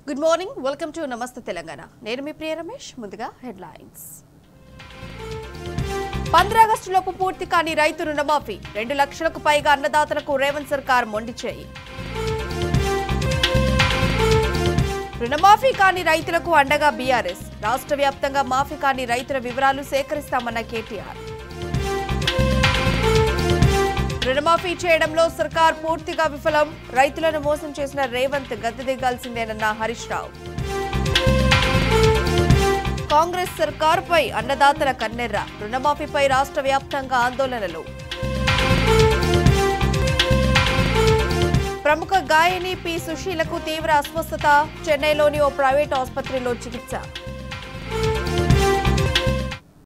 good morning welcome to నమస్తే తెలంగాణ నేను మీ ప్రియ రమేష్ ముందుగా హెడ్లైన్స్ పంద్రాగస్టులోపు పూర్తి కాని రైతు రుణమాఫీ రెండు లక్షలకు పైగా అన్నదాతలకు రేవంత్ సర్కార్ మొండి చేయి రుణమాఫీ కాని రైతులకు అండగా బీఆర్ఎస్ రాష్ట్ర వ్యాప్తంగా మాఫీ కాని రైతుల వివరాలు సేకరిస్తామన్న కేటీఆర్ రుణమాఫీ చేయడంలో సర్కార్ పూర్తిగా విఫలం రైతులను మోసం చేసిన రేవంత్ గద్దె దిగాల్సిందేనన్న హరీష్ రావు కాంగ్రెస్ సర్కారుపై అన్నదాతల కన్నెర్ర రుణమాఫీపై రాష్ట్ర వ్యాప్తంగా ఆందోళనలు ప్రముఖ గాయని పి సుశీలకు తీవ్ర అస్వస్థత చెన్నైలోని ఓ ప్రైవేట్ ఆసుపత్రిలో చికిత్స